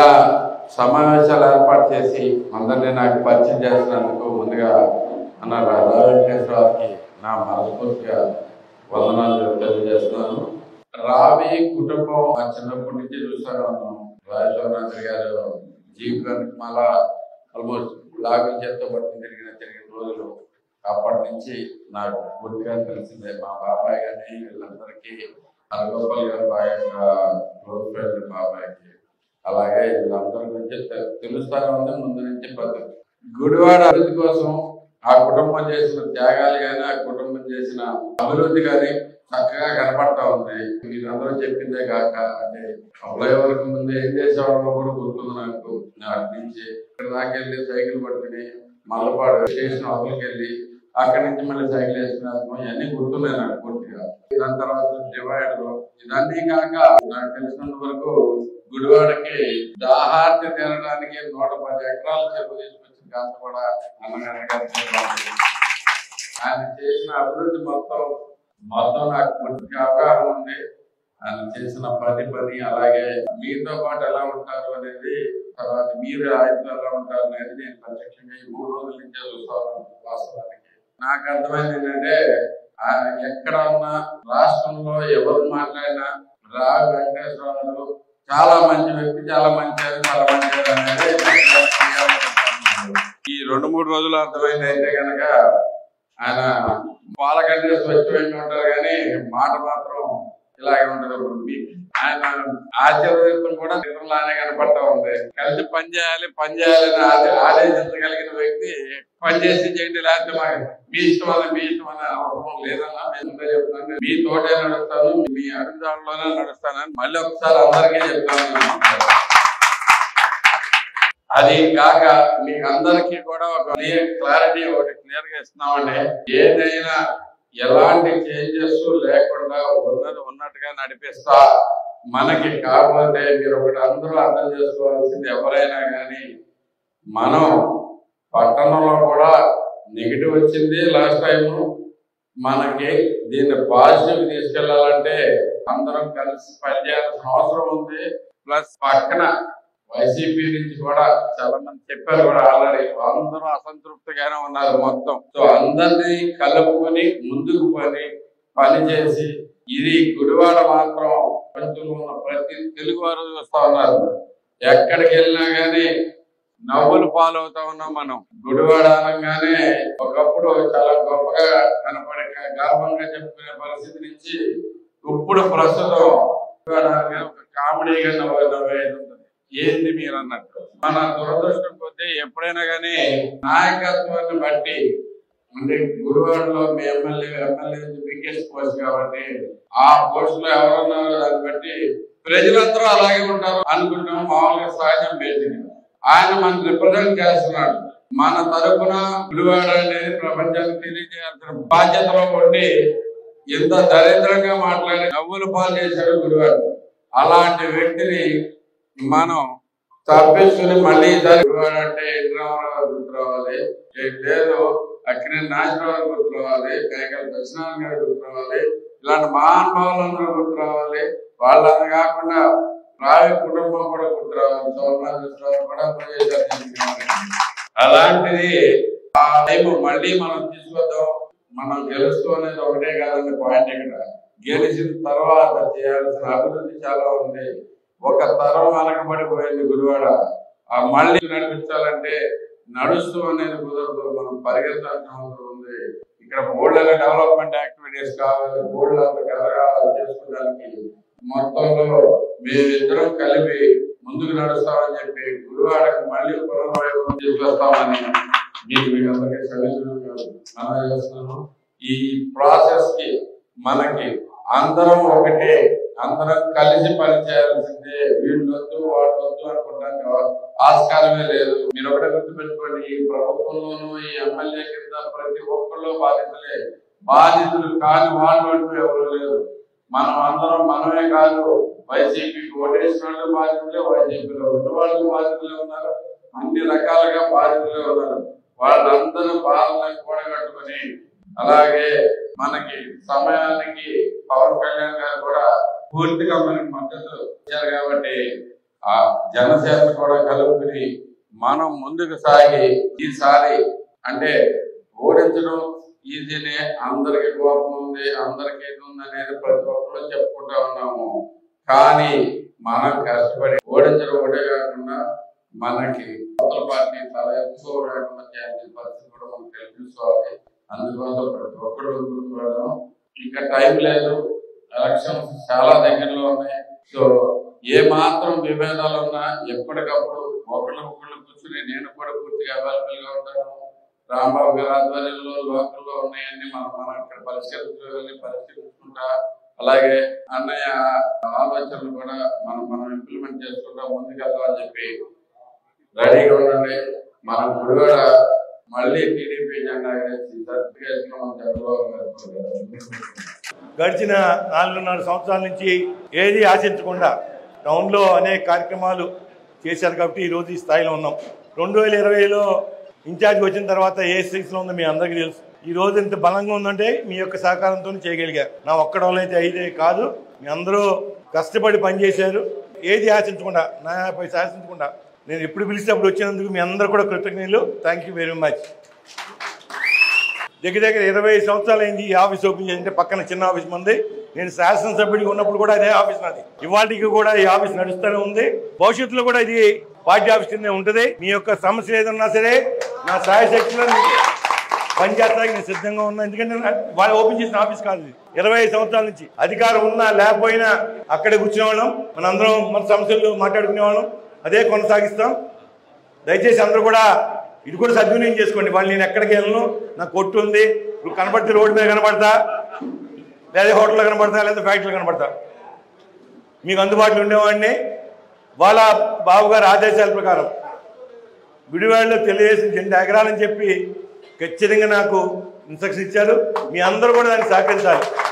ఇలా సమావేశాలు ఏర్పాటు చేసి అందరినీ నాకు పరిచయం చేసినందుకు ముందుగా అన్న రా వెంకటేశ్వరరావుకి నా మనస్ఫూర్తిగా వందనాలు తెలియజేస్తున్నాను రావి కుటుంబం మా చిన్నప్పటి నుంచి చూస్తూనే ఉన్నాం రాజేశ్వరరావు గారు జీవితానికి మళ్ళా ఆల్మోస్ట్ లాగుల చేత్తో పట్టుకుని తిరిగిన తిరిగిన రోజులు అప్పటి నుంచి నాకు పూర్తిగా తెలిసిందే మా బాబాయ్ గారిని వీళ్ళందరికీ హరగోపాల్ గారు బాగా క్లోజ్ ఫ్రెండ్ బాబాయ్కి అలాగే వీళ్ళందరి గురించి తె- తెలుస్తానే ఉంది ముందు నుంచి ప్రతి గుడివాడ అభివృద్ధి కోసం ఆ కుటుంబం చేసిన త్యాగాలు కానీ ఆ కుటుంబం చేసిన అభివృద్ధి కానీ చక్కగా కనపడతా ఉంది మీరందరూ చెప్పిందే కాక అంటే ఫ్లైఓవర్కి ముందు ఏం చేసేవాళ్ళో కూడా గుర్తుంది నాకు నాకు నుంచి ఇక్కడ దాకా వెళ్ళి సైకిల్ పట్టుకుని మల్లపాడు స్టేషన్ అవతలకి వెళ్ళి అక్కడి నుంచి మళ్ళీ సైకిల్ వేసుకుని వెళ్తాం ఇవన్నీ గుర్తున్నాయి నాకు పూర్తిగా దాని తర్వాత డివైడర్ ఇదన్నీ కాక నాకు తెలిసినంత వరకు గుడివాడకి దాహార్తి తీరడానికి నూట పది ఎకరాల చెరువు తీసుకొచ్చిన కాంత కూడా అన్నగారి గారి ఆయన చేసిన అభివృద్ధి మొత్తం మొత్తం నాకు పూర్తిగా అవగాహన ఉంది ఆయన చేసిన ప్రతి పని అలాగే మీతో పాటు ఎలా ఉంటారు అనేది తర్వాత మీరు ఆయనతో ఎలా ఉంటారు అనేది నేను ప్రత్యక్షంగా ఈ మూడు రోజుల నుంచే చూస్తాను వాస్తవానికి నాకు అర్థమైంది ఏంటంటే ఆయన ఎక్కడ ఉన్నా రాష్ట్రంలో ఎవరు మాట్లాడినా రా వెంకటేశ్వరరావు చాలా మంచి వ్యక్తి చాలా మంచి ఆయన, చాలా మంచి ఆయన అనేది ఈ రెండు మూడు రోజులు అర్థమైంది అయితే కనుక ఆయన పాలకంటే స్వచ్ఛంగా ఉంటారు కానీ మాట మాత్రం ఇలాగే ఉంటది ఇప్పుడు మీకు ఆయన ఆశీర్వదించడం కూడా నిజంలానే కనపడతా ఉంది కలిసి పని చేయాలి పని చేయాలని ఆదే- ఆదేశించగలిగిన వ్యక్తి పని చేసి చేయండి లేకపోతే మాకు మీ ఇష్టం అని మీ ఇష్టం అని అవసరం లేదన్నా నేను ముందే చెప్తాను మీ తోటే నడుస్తాను మీ అడుగుదారులోనే నడుస్తానని మళ్ళీ ఒకసారి అందరికీ చెప్తాను అది కాక మీకు అందరికీ కూడా ఒక క్లారిటీ ఒకటి క్లియర్ గా ఇస్తున్నామండి ఏదైనా ఎలాంటి చేంజెస్ లేకుండా ఉన్నది ఉన్నట్టుగా నడిపిస్తా మనకి కాకపోతే మీరు ఒకటి అందరూ అర్థం చేసుకోవాల్సింది ఎవరైనా కానీ మనం పట్టణంలో కూడా నెగిటివ్ వచ్చింది లాస్ట్ టైం మనకి దీన్ని పాజిటివ్ తీసుకెళ్లాలంటే అందరం కలిసి పనిచేయాల్సిన అవసరం ఉంది ప్లస్ పక్కన వైసీపీ నుంచి కూడా చాలా మంది చెప్పారు కూడా ఆల్రెడీ అందరూ అసంతృప్తిగానే ఉన్నారు మొత్తం సో అందరినీ కలుపుకొని ముందుకు పని పని చేసి ఇది గుడివాడ మాత్రం ప్రపంచంలో ఉన్న ప్రతి తెలుగు వారు చూస్తా ఉన్నారు ఎక్కడికి వెళ్ళినా గానీ నవ్వులు పాలవుతా ఉన్నాం మనం గుడివాడ అనగానే ఒకప్పుడు చాలా గొప్పగా కనపడే గర్వంగా చెప్పుకునే పరిస్థితి నుంచి ఇప్పుడు ప్రస్తుతం గుడివాడ అనగానే ఒక కామెడీగా నవ్వు నవ్వేది ఉంటుంది ఏంది మీరు అన్నట్టు మన దురదృష్టం కొద్దీ ఎప్పుడైనా కానీ నాయకత్వాన్ని బట్టి అంటే గురువాడలో మీ ఎమ్మెల్యే ఎమ్మెల్యే బిగ్గెస్ట్ పోస్ట్ కాబట్టి ఆ పోస్ట్ లో ఎవరున్నారో దాన్ని బట్టి ప్రజలందరూ అలాగే ఉంటారు అనుకుంటాం మామూలుగా సహజం బేసిక్ ఆయన మన రిప్రజెంట్ చేస్తున్నాడు మన తరపున గుడివాడ అనేది ప్రపంచానికి తెలియజేయాల్సిన బాధ్యతలో ఉండి ఇంత దరిద్రంగా మాట్లాడి నవ్వులు పాలు చేశాడు గుడివాడు అలాంటి వ్యక్తిని మనం తప్పించుకుని మళ్ళీ ఈసారి గుడివాడ అంటే ఎన్టీ రామారావు గుర్తు రావాలి ఏ- లేదు అక్కినే నాగరావు గుర్తు రావాలి కైకల సత్యనారాయణ గారు గుర్తు రావాలి ఇలాంటి మహానుభావులందరూ గుర్తు రావాలి వాళ్ళని కాకుండా రావి కుటుంబం కూడా గుర్తు రావాలి సోమనాథేశ్వరరావు కూడా ప్రవేశాలు అలాంటిది ఆ టైం మళ్ళీ మనం తీసుకొద్దాం మనం గెలుస్తూ అనేది ఒకటే కాదండి పాయింట్ ఇక్కడ గెలిచిన తర్వాత చేయాల్సిన అభివృద్ధి చాలా ఉంది ఒక తరం వెనకబడిపోయింది గుడివాడ ఆ మళ్ళీ నడిపించాలంటే నడుస్తూ అనేది కుదరదు మనం పరిగెత్తాల్సిన అవసరం ఉంది ఇక్కడ బోల్డ్ డెవలప్మెంట్ యాక్టివిటీస్ కావాలి బోల్డ్ కథగా చేసుకోవడానికి మొత్తంలో మేమిద్దరం కలిపి ముందుకు నడుస్తామని చెప్పి గుడివాడకు మళ్ళీ పునర్వైభవం తీసుకొస్తామని మీకు మీకు అందరికీ సవిసులుగా మనం చేస్తున్నాను ఈ ప్రాసెస్ కి మనకి అందరం ఒకటే అందరం కలిసి పనిచేయాల్సిందే వీళ్ళు వద్దు వాళ్ళు వద్దు అనుకుంటానికి ఆస్కారమే లేదు మీరు ఒకటే గుర్తుపెట్టుకోండి ఈ ప్రభుత్వంలోనూ ఈ ఎమ్మెల్యే కింద ప్రతి ఒక్కళ్ళు బాధితులే బాధితులు కాని వాళ్ళు అంటూ ఎవరు లేరు మనం అందరం మనమే కాదు వైసీపీకి ఓటేసిన వాళ్ళు బాధితులే వైసీపీలో ఉన్న వాళ్ళు బాధితులే ఉన్నారు అన్ని రకాలుగా బాధితులే ఉన్నారు వాళ్ళందరూ బాధలను కూడగట్టుకుని అలాగే మనకి సమయానికి పవన్ కళ్యాణ్ గారు కూడా పూర్తిగా మనకి మద్దతు ఇచ్చారు కాబట్టి ఆ జనసేన కూడా కలుపుకుని మనం ముందుకు సాగి ఈసారి అంటే ఓడించడం ఈజీనే అందరికి కోపం ఉంది అందరికి ఇది ఉంది అనేది ప్రతి ఒక్కరు చెప్పుకుంటా ఉన్నాము కానీ మనం కష్టపడి ఓడించడం ఒకటే కాకుండా మనకి అవతల పార్టీ తల ఎత్తుకోవడం చేయాల్సిన పరిస్థితి కూడా మనం కల్పించుకోవాలి అందుకోసం ప్రతి ఒక్కరు గుర్తుపడడం ఇంకా టైం లేదు ఎలక్షన్స్ చాలా దగ్గరలో ఉన్నాయి సో ఏ మాత్రం విభేదాలు ఉన్నా ఎప్పటికప్పుడు ఒకళ్ళు ఒకళ్ళు కూర్చుని నేను కూడా పూర్తిగా అవైలబుల్ గా ఉంటాను రాంబాబు గారి ఆధ్వర్యంలో లోకల్లో ఉన్నాయన్నీ మనం మనం ఇక్కడ పరిష్కరించుకోవాలి పరిష్కరించుకుంటా అలాగే అన్నయ్య ఆలోచనలు కూడా మనం మనం ఇంప్లిమెంట్ చేసుకుంటా ముందుకెళ్దామని చెప్పి రెడీగా ఉండండి మనం ఇప్పుడు కూడా మళ్ళీ టీడీపీ జెండా ఎగరేసి సర్టిఫికేషన్ మన చంద్రబాబు గారు గడిచిన నాలుగున్నర సంవత్సరాల నుంచి ఏది ఆశించకుండా టౌన్లో అనేక కార్యక్రమాలు చేశారు కాబట్టి ఈరోజు ఈ స్థాయిలో ఉన్నాం రెండు వేల ఇరవైలో ఇన్ఛార్జ్ వచ్చిన తర్వాత ఏ స్థితిలో ఉందో మీ అందరికీ తెలుసు ఈ రోజు ఇంత బలంగా ఉందంటే మీ యొక్క సహకారంతో చేయగలిగారు నా ఒక్కడ వల్ల అయితే అయితే కాదు మీ అందరూ కష్టపడి పనిచేశారు ఏది ఆశించకుండా నాపై ఆశించకుండా నేను ఎప్పుడు పిలిస్తే అప్పుడు వచ్చినందుకు మీ అందరూ కూడా కృతజ్ఞతలు థ్యాంక్ యూ వెరీ మచ్ దగ్గర దగ్గర ఇరవై సంవత్సరాలు అయింది ఈ ఆఫీస్ ఓపెన్ చేసింటే పక్కన చిన్న ఆఫీస్ ఉంది నేను శాసనసభ్యుడిగా ఉన్నప్పుడు కూడా అదే ఆఫీస్ నాది ఇవాటికి కూడా ఈ ఆఫీస్ నడుస్తూనే ఉంది భవిష్యత్తులో కూడా ఇది పార్టీ ఆఫీస్ కిందే ఉంటుంది మీ యొక్క సమస్య ఏదన్నా సరే నా సాయశక్తిలో మీకు పనిచేస్తానికి నేను సిద్ధంగా ఉన్నా ఎందుకంటే నా- వాళ్ళు ఓపెన్ చేసిన ఆఫీస్ కాదు ఇది. ఇరవై ఐదు సంవత్సరాల నుంచి అధికారం ఉన్నా లేకపోయినా అక్కడే కూర్చునేవాళ్ళం మనందరం మన సమస్యలు మాట్లాడుకునేవాళ్ళం అదే కొనసాగిస్తాం దయచేసి అందరూ కూడా ఇది కూడా సద్వినియోగం చేసుకోండి వాళ్ళు నేను ఎక్కడికి వెళ్ళను నాకు కొట్టు ఉంది ఇప్పుడు కనబడితే రోడ్డు మీద కనబడతా లేదా హోటల్లో కనబడతా లేదా ఫ్యాక్టరీలో కనబడతా మీకు అందుబాటులో ఉండేవాడిని వాళ్ళ బాబుగారి ఆదేశాల ప్రకారం విడివాడలో తెలియజేసిన జెండా ఎగరాలని చెప్పి ఖచ్చితంగా నాకు ఇన్స్ట్రక్షన్ ఇచ్చారు మీ అందరూ కూడా దానికి సహకరించాలి